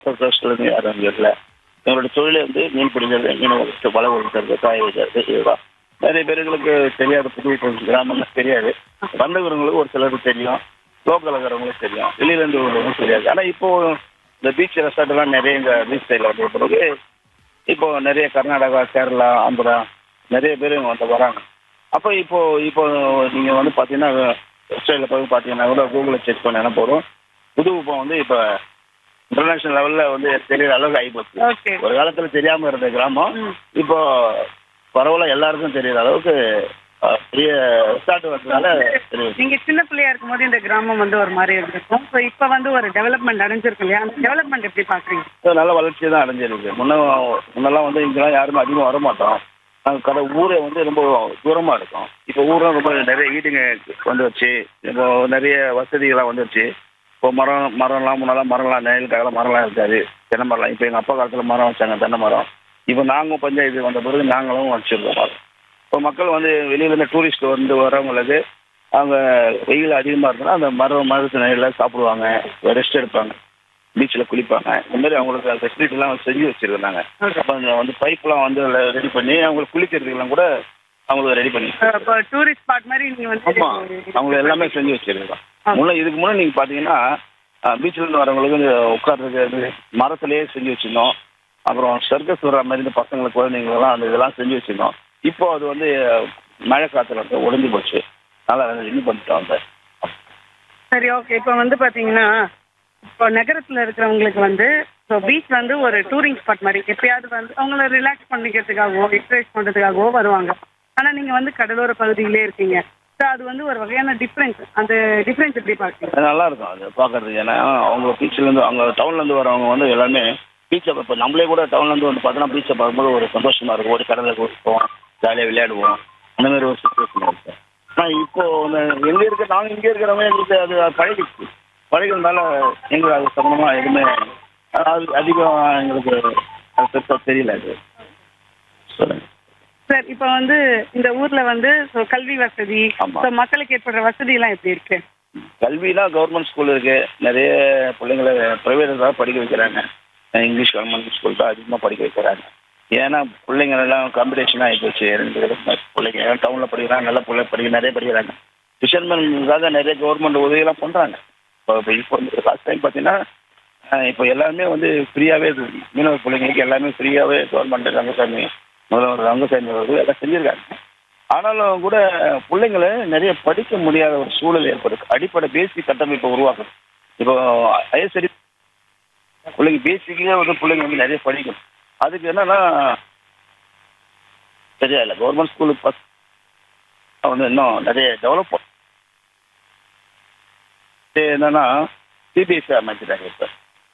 Professional யாரும் அங்கே இல்லை எங்களோட தொழிலே வந்து மீன் பிடிக்கிறது மீன் வளர்த்து வலை வளர்க்குறது காய வைக்கிறது இதுதான் நிறைய பேர்களுக்கு தெரியாத புது புது கிராமங்கள் தெரியாது வந்தவங்களுக்கு ஒரு சிலருக்கு தெரியும் லோக்கல் இருக்கிறவங்களுக்கு தெரியும் வெளியிலேருந்து உள்ளவங்களுக்கு தெரியாது ஆனால் இப்போ இந்த பீச் ரெசார்ட் எல்லாம் நிறைய இந்த பீச் சைடில் வந்த பிறகு இப்போ நிறைய கர்நாடகா கேரளா ஆந்திரா நிறைய பேர் இங்க வந்து வராங்க அப்போ இப்போ இப்போ நீங்கள் வந்து பார்த்தீங்கன்னா வெப்சைட்டில் போய் பார்த்தீங்கன்னா கூட கூகுளில் செக் பண்ண போதும் புது உப்பம் வந்து இப்போ இன்டர்நேஷனல் லெவலில் வந்து தெரியுற அளவுக்கு ஆகிப்போச்சு ஓகே ஒரு காலத்தில் தெரியாமல் இருந்த கிராமம் ம். இப்போ பரவாயில்ல எல்லாருக்கும் தெரியுற அளவுக்கு அஹ், பெரிய ரெசார்ட் வந்ததுனால தெரியுது நீங்க சின்ன பிள்ளையா இருக்கும்போது இந்த கிராமம் வந்து ஒரு மாதிரி இருந்திருக்கும் ஸோ இப்போ வந்து ஒரு டெவலப்மெண்ட் அடைஞ்சிருக்கு இல்லையா அந்த டெவலப்மெண்ட் எப்படி பாக்குறீங்க இது நல்ல வளர்ச்சி தான் அடைஞ்சிருக்கு முன்ன முன்னெல்லாம் வந்து இங்கெல்லாம் யாருமே அதிகமாக வர மாட்டோம் நாங்கள் கடை ஊரே வந்து ரொம்ப தூரமாக இருக்கும் இப்போ ஊரெலாம் ரொம்ப நிறைய வீடுங்க வந்துருச்சு இப்போ நிறைய வசதிகள்லாம் வந்துருச்சு இப்போ மரம் மரம்லாம் முன்னெல்லாம் மரம்லாம் நிழலுக்காக மரம்லாம் இருக்காது தென்னை மரம்லாம் இப்போ எங்கள் அப்பா காலத்தில் மரம் வச்சாங்க தென்னை மரம் இப்போ நாங்களும் பஞ்சாயத்து வந்த பிறகு நாங்களும் வச்சுருக்கோம் மரம் இப்போ மக்கள் வந்து வெளியிலேருந்து டூரிஸ்ட் வந்து வரவங்களுக்கு அவங்க வெயில் அதிகமாக இருந்தால் அந்த மரம் மரத்து நிழலில் சாப்பிடுவாங்க ரெஸ்ட் எடுப்பாங்க பீச்சில் குளிப்பாங்க இந்த மாதிரி அவங்களுக்கு ஃபெசிலிட்டிலாம் செஞ்சு வச்சிருக்கோம் நாங்கள் அப்போ அந்த வந்து பைப்லாம் வந்து ரெடி பண்ணி அவங்களுக்கு குளிக்கிறதுக்கெல்லாம் கூட அவங்களுக்கு ரெடி பண்ணி இப்போ டூரிஸ்ட் ஸ்பாட் மாதிரி நீங்க வந்து ஆமாம் அவங்க எல்லாமே செஞ்சு வச்சிருக்கோம் முன்ன இதுக்கு முன்னே நீங்கள் பார்த்தீங்கன்னா பீச்சில் இருந்து வரவங்களுக்கு இந்த உட்கார்றதுக்கு மரத்துலேயே செஞ்சு வச்சிருந்தோம் அப்புறம் சர்க்கஸ் வர்ற மாதிரி இந்த பசங்களுக்கு குழந்தைங்களெல்லாம் அந்த இதெல்லாம் செஞ்சு வச்சிருந்தோம் இப்போ அது வந்து மழை காற்றுல வந்து உடைஞ்சு போச்சு அதனால் ரெடி பண்ணிட்டோம் அந்த சரி ஓகே இப்போ வந்து பாத்தீங்கன்னா இப்போ நகரத்துல இருக்கிறவங்களுக்கு வந்து ஸோ பீச் வந்து ஒரு டூரிங் ஸ்பாட் மாதிரி எப்பயாவது வந்து அவங்கள ரிலாக்ஸ் பண்ணிக்கிறதுக்காகவோ எக்ஸசைஸ் பண்றதுக்காகவோ வருவாங்க ஆனா நீங்க வந்து கடலோர பகுதியிலே இருக்கீங்க ஸோ அது வந்து ஒரு வகையான டிஃப்ரென்ஸ் அந்த டிஃப்ரென்ஸ் எப்படி பார்க்குறீங்க அது நல்லா இருக்கும் அது பார்க்கறதுக்கு ஏன்னா அவங்க பீச்சிலேருந்து அவங்க டவுன்லேருந்து வரவங்க வந்து எல்லாமே பீச்சை இப்போ நம்மளே கூட டவுன்லேருந்து வந்து பார்த்தோன்னா பீச்சை பார்க்கும்போது ஒரு சந்தோஷமா இருக்கும் ஒரு கடலில் போவோம் ஜாலியாக விளையாடுவோம் அந்த மாதிரி ஒரு சுச்சுவேஷன் இருக்கும் ஆனால் இப்போ எங்கே இருக்க நாங்கள் இங்கே இருக்கிறவங்க எங்களுக்கு அது பழகிடுச்சு பழகிறதுனால எங்களுக்கு அது சம்பந்தமாக எதுவுமே அது அதிகம் எங்களுக்கு அது பெருசாக தெரியல அது சொல்லுங்கள் சார் இப்போ வந்து இந்த ஊர்ல வந்து so கல்வி வசதி ஆமா. ஸோ மக்களுக்கு ஏற்படுற வசதி எல்லாம் எப்படி இருக்கு கல்வினா கவர்மெண்ட் ஸ்கூல் இருக்கு நிறைய பிள்ளைங்களை ப்ரைவேட் தான் படிக்க வைக்கிறாங்க இங்கிலீஷ் கவர்மெண்ட் ஸ்கூல் தான் அதிகமாக படிக்க வைக்கிறாங்க ஏன்னா பிள்ளைங்க எல்லாம் காம்படிஷன் ஆகி போச்சு ரெண்டு பேரும் பிள்ளைங்க டவுனில் படிக்கிறாங்க நல்ல பிள்ளை படிக்க நிறைய படிக்கிறாங்க ஃபிஷர்மேனுக்காக நிறைய கவர்மெண்ட் உதவியெல்லாம் பண்ணுறாங்க இப்போ இப்போ இப்போ வந்து லாஸ்ட் டைம் பார்த்தீங்கன்னா அஹ், இப்போ எல்லாருமே வந்து ஃப்ரீயாகவே மீனவ பிள்ளைங்களுக்கு எல்லாமே ஃப்ரீயாகவே கவர்மெண்ட் ரங்கசாமி முதல்வர் ரங்கசாமி அவர்கள் எல்லாம் செஞ்சுருக்காங்க ஆனாலும் கூட பிள்ளைங்களை நிறைய படிக்க முடியாத ஒரு சூழல் ஏற்படுது அடிப்படை பேசிக் கட்டமைப்பை உருவாக்குது இப்போ ஹையர் ஸ்டடி பிள்ளைங்க பேசிக்கே வந்து பிள்ளைங்க வந்து நிறைய படிக்கணும் அதுக்கு என்னன்னா சரியா இல்லை கவர்மெண்ட் ஸ்கூலுக்கு ஃபஸ்ட் வந்து இன்னும் நிறைய டெவலப் என்னன்னா சிபிஎஸ்சி அமைச்சிட்டாங்க இப்போ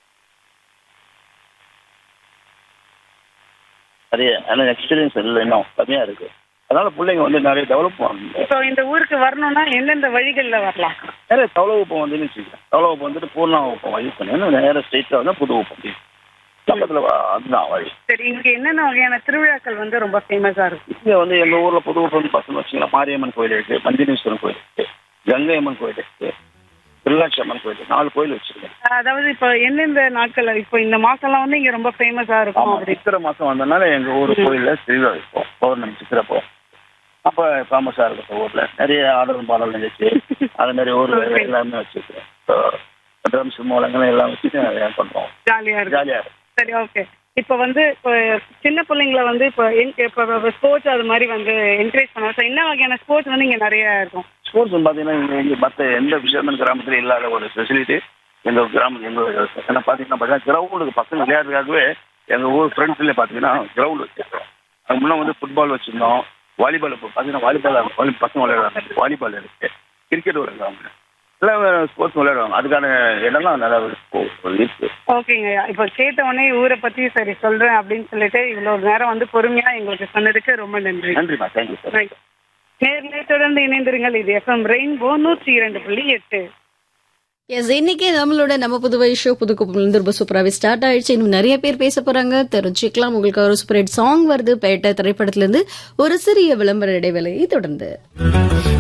நிறைய ஆனால் எக்ஸ்பீரியன்ஸ் இல்லை இன்னும் கம்மியாக இருக்குது அதனால பிள்ளைங்க வந்து நிறைய டெவலப் பண்ணணும் இப்போ இந்த ஊருக்கு வரணும்னா எந்தெந்த வழிகளில் வரலாம் நிறைய தவள உப்பம் வந்து வச்சுக்கிறேன் தவள உப்பம் வந்துட்டு பூர்ணா உப்பம் யூஸ் பண்ணி நேராக ஸ்ட்ரெயிட்டாக வந்து புது உப்பம் பக்கத்தில் அதுதான் வழி சரி இங்க என்னென்ன வகையான திருவிழாக்கள் வந்து ரொம்ப ஃபேமஸா இருக்கு இங்கே வந்து எங்கள் ஊரில் புது உப்பம் வந்து பசங்க வச்சுக்கலாம் மாரியம்மன் கோயில் இருக்குது பஞ்சனீஸ்வரன் கோயில் இருக்குது கங்கை அம்மன் கோயில் இருக்குது திருலாட்சி அம்மன் கோயில் இருக்கு. நாலு கோயில் வச்சுருக்கேன் அதாவது இப்போ எந்தெந்த நாட்கள் இப்போ இந்த மாசம்லாம் வந்து இங்க ரொம்ப ஃபேமஸா இருக்கும் ஆமாம் அப்படி சித்திரை மாதம் வந்ததுனால எங்கள் ஊர் கோயிலில் திருவிழா வைப்போம் பௌர்ணமி சித்திரப்போ அப்போ ஃபேமஸாக இருக்கும் ஊரில் நிறைய ஆடலும் பாடல் நிகழ்ச்சி அது மாதிரி ஊர் எல்லாமே வச்சுருக்கேன் ட்ரம்ஸ் மூலங்கள் எல்லாம் வச்சுட்டு நிறையா பண்ணுறோம் ஜாலியா இருக்கும் ஜாலியாக இருக்கும் சரி ஓகே இப்போ வந்து இப்போ சின்ன பிள்ளைங்கள வந்து இப்போ எங்க இப்போ ஸ்போர்ட்ஸ் அது மாதிரி வந்து என்கரேஜ் பண்ண ஸோ என்ன வகையான ஸ்போர்ட்ஸ் வந்து இங்க நிறைய இருக்கும் ஸ்போர்ட்ஸ் பார்த்தீங்கன்னா இங்கே இங்கே மற்ற எந்த ஃபிஷர்மேன் கிராமத்தில் இல்லாத ஒரு ஃபெசிலிட்டி எங்கள் கிராமம் எங்கள் ஏன்னா பார்த்தீங்கன்னா பார்த்தீங்கன்னா கிரவுண்டுக்கு பசங்க விளையாடுறதுக்காகவே எங்கள் ஊர் ஃப்ரெண்ட்ஸ்லேயே பார்த்தீங்கன்னா கிரவுண்ட் வச்சுருக்கோம் அது முன்னே வந்து ஃபுட்பால் வச்சுருந்தோம் வாலிபால் இப்போ பார்த்தீங்கன்னா வாலிபால் வாலி பசங்க விளையாடுறாங்க வாலிபால் இருக்குது கிரிக்கெட் விளையாடுறாங்க எல்லாம் ஸ்போர்ட்ஸ் விளையாடுவாங்க அதுக்கான இடம்லாம் நல்லா இருக்குது ஓகேங்க இப்போ கேட்ட உடனே ஊரை பத்தி சரி சொல்றேன் அப்படின்னு சொல்லிட்டு இவ்வளவு நேரம் வந்து பொறுமையா எங்களுக்கு சொன்னதுக்கு ரொம்ப நன்றி நன்றிம்மா தேங்க்யூ சார் நேர்களை தொடர்ந்து இணைந்திருங்கள் இது எஃப்எம் ரெயின்போ நூற்றி இரண்டு புள்ளி எட்டு எஸ் இன்னைக்கு நம்மளோட நம்ம புதுவை ஷோ புதுக்குப்பிலிருந்து ரொம்ப சூப்பராகவே ஸ்டார்ட் ஆயிடுச்சு இன்னும் நிறைய பேர் பேச போறாங்க தெரிஞ்சுக்கலாம் உங்களுக்கு ஒரு சூப்பர் ஹிட் சாங் வருது பேட்ட திரைப்படத்திலிருந்து ஒரு சிறிய விளம்பர இடைவேளையை தொடர்ந்து